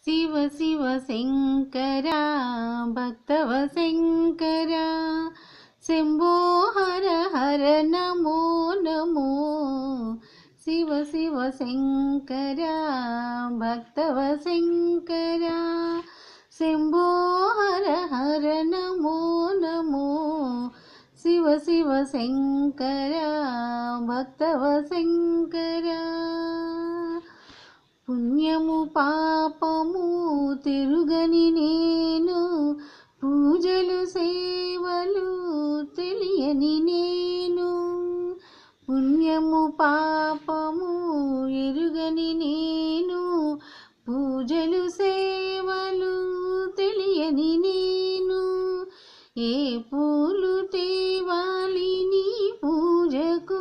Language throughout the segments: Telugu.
శివ శివ శంకర భక్తవ శంకర శంభో హర హర నమో నమో శివ శివ శంకర భక్తవ శంకర శంభో హర హర నమో నమో శివ శివ శంకర భక్తవ శంకర పుణ్యము పాపము తిరుగని నేను పూజలు సేవలు తెలియని నేను పుణ్యము పాపము ఎరుగని నేను పూజలు సేవలు తెలియని నేను ఏ పూలు తేవాలి నీ పూజకు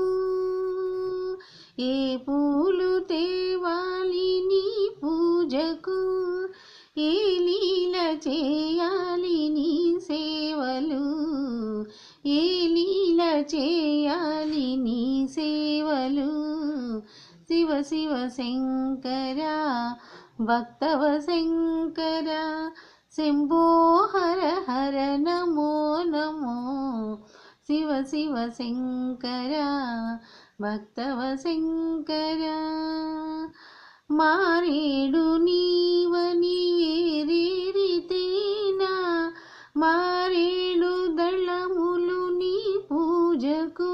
ఏ పూలు తేవాలి నీ పూజకు ఏ లీల చేయాలి నీ సేవలు ఏ లీల చేయాలి నీ సేవలు శివ శివ శంకర భక్తవ శంకర శంభో హర హర నమో నమో శివ శివ శంకర భక్తవ శంకర మారేడు నీవని ఏరేరితేనా మారేడు దళములు నీ పూజకు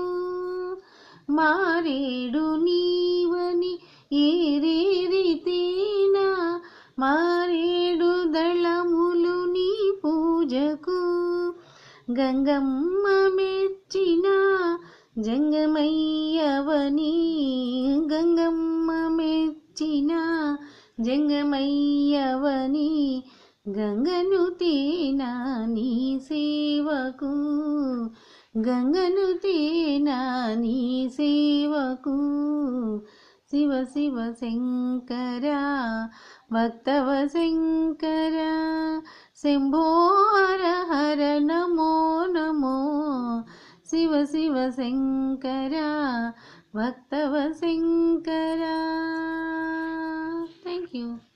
మారేడు నీవని ఏరేరితేనా మారేడు దళములు నీ పూజకు గంగమ్మ మెచ్చిన జంగమయ్యవని గంగమ్మ మెచ్చిన జంగమయ్యవని గంగను తేనా నీ సేవకు గంగను తేనా నీ సేవకు శివ శివ శంకర భక్తవ శంకర శంభో హర హర నమో నమో శివ శివ శంకర భక్తవ శంకర థ్యాంక్ యూ